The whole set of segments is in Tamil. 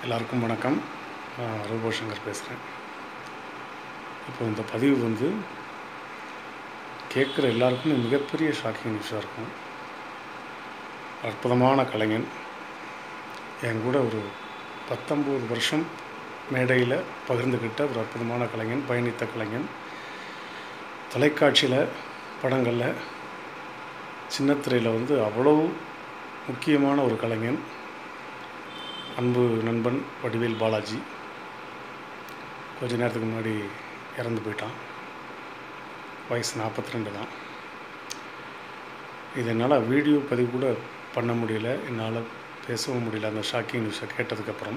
எல்லாருக்கும் வணக்கம் நான் ரோபோ சங்கர் பேசுகிறேன் இப்போ இந்த பதிவு வந்து கேட்குற எல்லாருக்குமே மிகப்பெரிய ஷாக்கிங் நியூஸாக இருக்கும் அற்புதமான கலைஞன் என் கூட ஒரு பத்தொம்போது வருஷம் மேடையில் பகிர்ந்துக்கிட்ட ஒரு அற்புதமான கலைஞன் பயணித்த கலைஞன் தொலைக்காட்சியில் படங்களில் சின்னத்திரையில் வந்து அவ்வளோ முக்கியமான ஒரு கலைஞன் அன்பு நண்பன் வடிவேல் பாலாஜி கொஞ்ச நேரத்துக்கு முன்னாடி இறந்து போயிட்டான் வயசு நாற்பத்தி ரெண்டு தான் இது என்னால் வீடியோ பதிவு கூட பண்ண முடியல என்னால் பேசவும் முடியல அந்த ஷாக்கிங் நியூஸை கேட்டதுக்கப்புறம்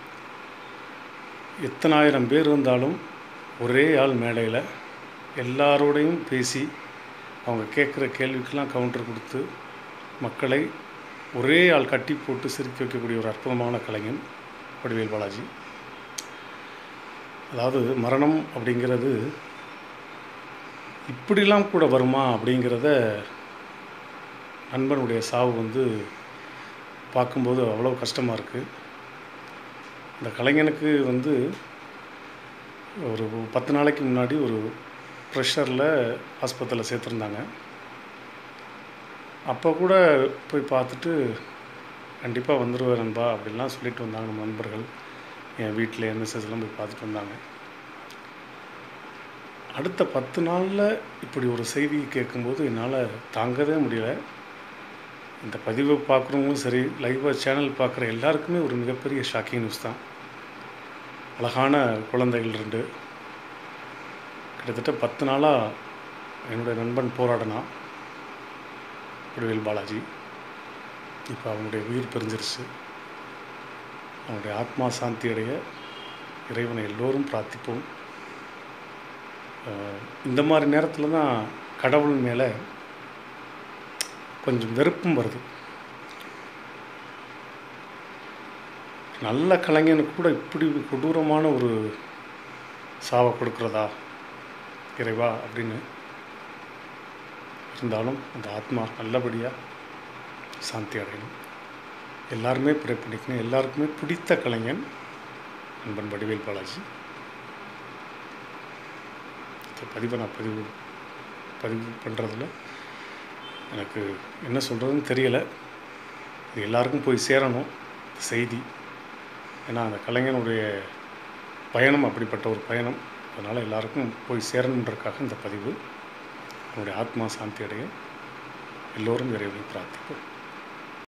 எத்தனாயிரம் பேர் இருந்தாலும் ஒரே ஆள் மேடையில் எல்லாரோடையும் பேசி அவங்க கேட்குற கேள்விக்கெல்லாம் கவுண்டர் கொடுத்து மக்களை ஒரே ஆள் கட்டி போட்டு சிரிக்க வைக்கக்கூடிய ஒரு அற்புதமான கலைஞன் வடிவேல் பாலாஜி அதாவது மரணம் அப்படிங்கிறது இப்படிலாம் கூட வருமா அப்படிங்கிறத நண்பனுடைய சாவு வந்து பார்க்கும்போது அவ்வளோ கஷ்டமாக இருக்குது இந்த கலைஞனுக்கு வந்து ஒரு பத்து நாளைக்கு முன்னாடி ஒரு ப்ரெஷரில் ஆஸ்பத்திரியில் சேர்த்துருந்தாங்க அப்போ கூட போய் பார்த்துட்டு கண்டிப்பாக வந்துடுவார் நண்பா அப்படின்லாம் சொல்லிட்டு வந்தாங்க நம்ம நண்பர்கள் என் வீட்டில் என்எஸ்எஸ்லாம் போய் பார்த்துட்டு வந்தாங்க அடுத்த பத்து நாளில் இப்படி ஒரு செய்தி கேட்கும்போது என்னால் தாங்கவே முடியல இந்த பதிவை பார்க்குறவங்களும் சரி லைவாக சேனல் பார்க்குற எல்லாருக்குமே ஒரு மிகப்பெரிய ஷாக்கிங் நியூஸ் தான் அழகான குழந்தைகள் ரெண்டு கிட்டத்தட்ட பத்து நாளாக என்னுடைய நண்பன் போராடினான் வடிவேல் பாலாஜி இப்போ அவனுடைய உயிர் பிரிஞ்சிருச்சு அவனுடைய ஆத்மா சாந்தி அடைய இறைவனை எல்லோரும் பிரார்த்திப்போம் இந்த மாதிரி நேரத்தில் தான் கடவுள் மேலே கொஞ்சம் வெறுப்பும் வருது நல்ல கலைஞனுக்கு கூட இப்படி கொடூரமான ஒரு சாவை கொடுக்குறதா இறைவா அப்படின்னு இருந்தாலும் அந்த ஆத்மா நல்லபடியாக சாந்தி அடையணும் எல்லாருமே ப்ரே பண்ணிக்கணும் எல்லாருக்குமே பிடித்த கலைஞன் நண்பன் வடிவேல் பாலாஜி இந்த பதிவை நான் பதிவு பதிவு பண்ணுறதுல எனக்கு என்ன சொல்கிறதுன்னு தெரியலை இது எல்லாருக்கும் போய் சேரணும் செய்தி ஏன்னா அந்த கலைஞனுடைய பயணம் அப்படிப்பட்ட ஒரு பயணம் அதனால் எல்லாருக்கும் போய் சேரணுன்றக்காக இந்த பதிவு அவனுடைய ஆத்மா சாந்தி அடைய எல்லோரும் இறைவனை பிரார்த்திப்போம்